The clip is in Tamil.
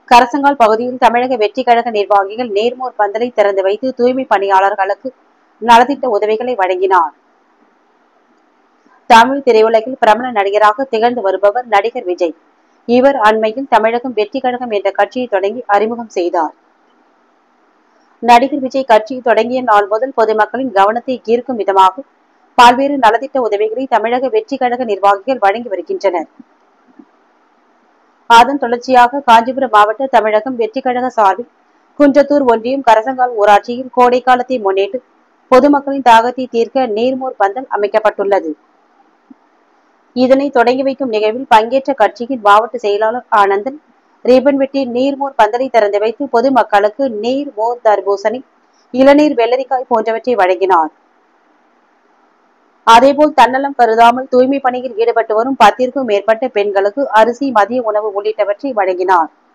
கரசங்கால் பகுதியில் தமிழக வெற்றி கழக நிர்வாகிகள் நேர்மோர் பந்தலை திறந்து வைத்து தூய்மை பணியாளர்களுக்கு நலத்திட்ட உதவிகளை வழங்கினார் தமிழ் திரையுலகில் பிரபல நடிகராக திகழ்ந்து வருபவர் நடிகர் விஜய் இவர் அண்மையில் தமிழகம் வெற்றி கழகம் என்ற கட்சியை தொடங்கி அறிமுகம் செய்தார் நடிகர் விஜய் கட்சியை தொடங்கிய நாள் முதல் பொதுமக்களின் கவனத்தை ஈர்க்கும் விதமாக பல்வேறு நலத்திட்ட உதவிகளை தமிழக வெற்றி கழக நிர்வாகிகள் வழங்கி வருகின்றனர் அதன் தொடர்ச்சியாக காஞ்சிபுரம் மாவட்ட தமிழகம் வெற்றி கழக சார்பில் குன்றத்தூர் ஒன்றியம் கரசங்கால் ஊராட்சியில் கோடை காலத்தை முன்னிட்டு பொதுமக்களின் தாகத்தை தீர்க்க நீர்மோர் பந்தல் அமைக்கப்பட்டுள்ளது இதனை தொடங்கி வைக்கும் நிகழ்வில் பங்கேற்ற கட்சியின் மாவட்ட செயலாளர் ஆனந்தன் ரிப்பன் வெட்டி நீர்மோர் பந்தலை திறந்து வைத்து பொதுமக்களுக்கு நீர் மோர் தர்பூசணி இளநீர் வெள்ளரிக்காய் போன்றவற்றை வழங்கினார் அதேபோல் தன்னலம் கருதாமல் தூய்மை பணியில் ஈடுபட்டு வரும் பத்திற்கும் மேற்பட்ட பெண்களுக்கு அரிசி மதிய உணவு உள்ளிட்டவற்றை வழங்கினார்